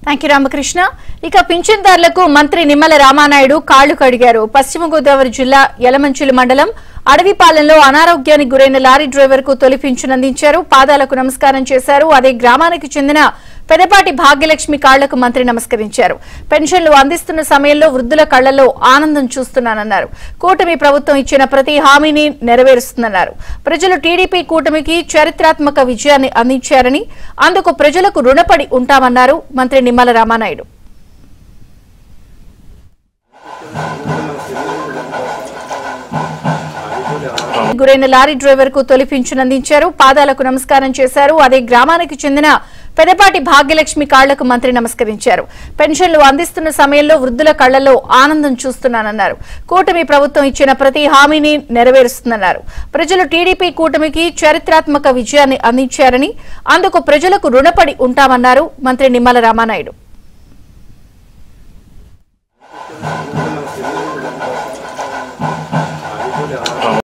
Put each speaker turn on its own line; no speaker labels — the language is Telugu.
థ్యాంక్ యూ రామకృష్ణ ఇక పింఛన్దారులకు మంత్రి నిమ్మల రామానాయుడు కాళ్లు కడిగారు పశ్చిమ గోదావరి జిల్లా యలమంచిలి మండలం అడవిపాలెంలో అనారోగ్యానికి గురైన లారీ డ్రైవర్ కు తొలి పింఛన్ అందించారు పాదాలకు నమస్కారం చేశారు అదే గ్రామానికి చెందిన పెదపాటి భాగ్యలక్ష్మి కాళ్లకు మంత్రి నమస్కరించారు పెన్షన్లు అందిస్తున్న సమయంలో వృద్ధుల కళ్లలో ఆనందం చూస్తున్నానన్నారు కూటమి ప్రభుత్వం ఇచ్చిన ప్రతి హామీని నెరవేరుస్తుందన్నారు ప్రజలు టీడీపీ కూటమికి చరిత్రాత్మక విజయాన్ని అందించారని అందుకు ప్రజలకు రుణపడి ఉంటామన్నారు మంత్రి నిమ్మల రామానాయుడు గురైన లారీ డ్రైవర్ కు తొలి పింఛన్ అందించారు పాదాలకు నమస్కారం చేశారు అదే గ్రామానికి చెందిన పెదపాటి భాగ్యలక్ష్మి కాళ్లకు మంత్రి నమస్కరించారు పెన్షన్లు అందిస్తున్న సమయంలో వృద్ధుల కళ్లలో ఆనందం చూస్తున్నానన్నారు కూటమి ప్రభుత్వం ఇచ్చిన ప్రతి హామీని నెరవేరుస్తుందన్నారు ప్రజలు టీడీపీ కూటమికి చరిత్రాత్మక విజయాన్ని అందించారని అందుకు ప్రజలకు రుణపడి ఉంటామన్నారు మంత్రి నిమ్మల రామానాయుడు